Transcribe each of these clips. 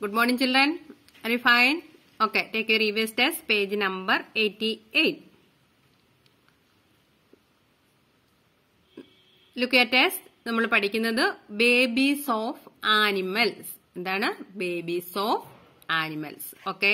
Good morning, children. Are you fine? Okay, take your EVS test, page number 88. Look at test. നമ്മൾ പഠിക്കുന്നത് babies of animals എന്താണ് babies of animals okay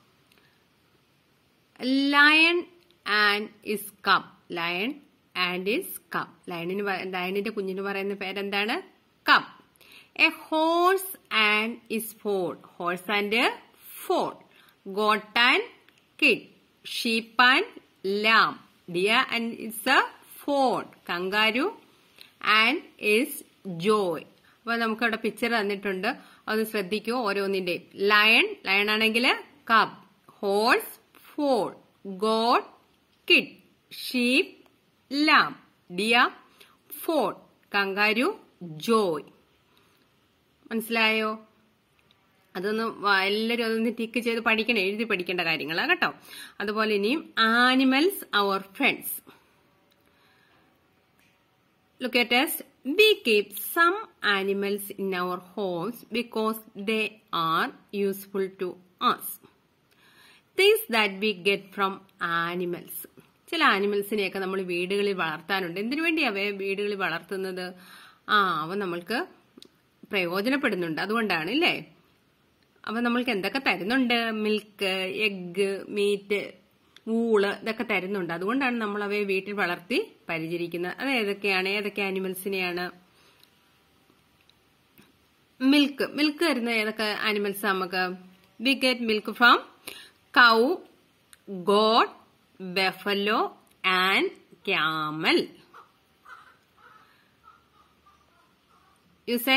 lion and its cub lion and its cub ലയണിന് ലയണിന്റെ കുഞ്ഞിന് പറയുന്ന പേരെന്താണ് cub a horse and its foal horse and foal goat and kid sheep and lamb deer and its a ഫോർഡ് kangaroo and its joey അപ്പൊ നമുക്ക് അവിടെ picture തന്നിട്ടുണ്ട് അത് ശ്രദ്ധിക്കൂ ഓരോന്നിന്റെയും ലയൺ ലയൺ ആണെങ്കിൽ cub horse foal goat kid sheep lamb deer fawn kangaroo joey മനസ്സിലായോ അതൊന്ന് വ- എല്ലാവരും അതൊന്ന് ടിക്ക് ചെയ്ത് പഠിക്കണം എഴുതി പഠിക്കേണ്ട കാര്യങ്ങളാണ് കേട്ടോ അതുപോലെ ഇനിയും ആനിമൽസ് അവർ friends Look at us. We keep some animals in our homes because they are useful to us. Things that we get from animals. ചില ആനിമൽസിനെയൊക്കെ നമ്മൾ വീടുകളിൽ വളർത്താനുണ്ട് എന്തിനു വേണ്ടി അവയെ വീടുകളിൽ വളർത്തുന്നത് ആ അവ നമ്മൾക്ക് പ്രയോജനപ്പെടുന്നുണ്ട് അതുകൊണ്ടാണ് ഇല്ലേ അവ നമ്മൾക്ക് എന്തൊക്കെ തരുന്നുണ്ട് മിൽക്ക് എഗ്ഗ് മീറ്റ് വൂള് ഇതൊക്കെ തരുന്നുണ്ട് അതുകൊണ്ടാണ് നമ്മൾ അവയെ വീട്ടിൽ വളർത്തി പരിചരിക്കുന്നത് അത് ഏതൊക്കെയാണ് ഏതൊക്കെ ആനിമൽസിനെയാണ് മിൽക്ക് മിൽക്ക് തരുന്ന ഏതൊക്കെ ആനിമൽസ് നമുക്ക് we get milk from cow goat buffalo and camel you say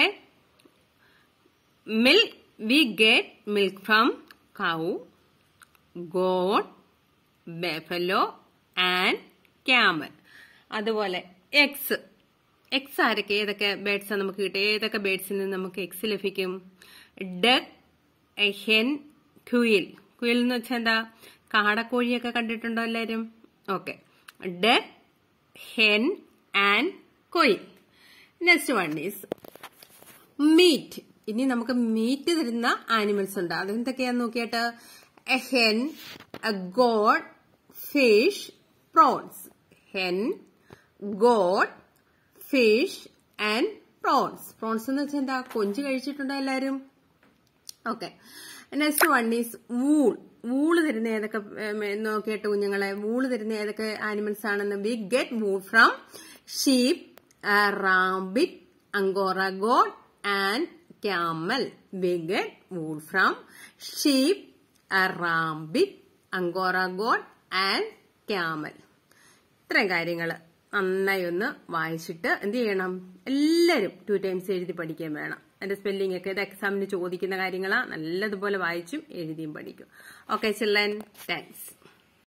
milk we get milk from cow goat buffalo and camel അതുപോലെ എക്സ് എക്സ് ആരൊക്കെ ഏതൊക്കെ ബേഡ്സ് നമുക്ക് കിട്ടും ഏതൊക്കെ ബേഡ്സിൽ നിന്ന് നമുക്ക് എക്സ് ലഭിക്കും ഡക്ക് ഹെൻ ക്യുയിൽ ക്യുയിൽ എന്ന് വെച്ചാൽ എന്താ കാടക്കോഴിയൊക്കെ കണ്ടിട്ടുണ്ടോ എല്ലാവരും okay duck hen and quail next one is meat ഇനി നമുക്ക് മീറ്റ് തരുന്ന ആനിമൽസ് ഉണ്ട് അതെന്തൊക്കെയാന്ന് നോക്കിയിട്ട് a hen a goat fish prawns hen goat fish and prawns prawns എന്ന് വെച്ചാൽ എന്താ കൊഞ്ച് കഴിച്ചിട്ടുണ്ടോ എല്ലാരും okay next one is wool wool തരുന്ന ഏതൊക്കെ ഉം, നോക്കിയിട്ട് കുഞ്ഞുങ്ങളെ വൂള് തരുന്ന ഏതൊക്കെ ആനിമൽസ് ആണെന്ന് we get wool from sheep rabbit angora goat and camel we get wool from sheep rabbit angora goat and camel ഇത്രയും കാര്യങ്ങൾ നന്നായി ഒന്ന് വായിച്ചിട്ട് എന്ത് ചെയ്യണം എല്ലാവരും ടു ടൈംസ് എഴുതി പഠിക്കുകയും വേണം അതിന്റെ സ്പെല്ലിംഗ് ഒക്കെ ഇത് എക്സാമിന് ചോദിക്കുന്ന കാര്യങ്ങളാ നല്ലതുപോലെ വായിച്ചും എഴുതിയും പഠിക്കും ഓക്കെ ചില്ലൻ താങ്ക്സ്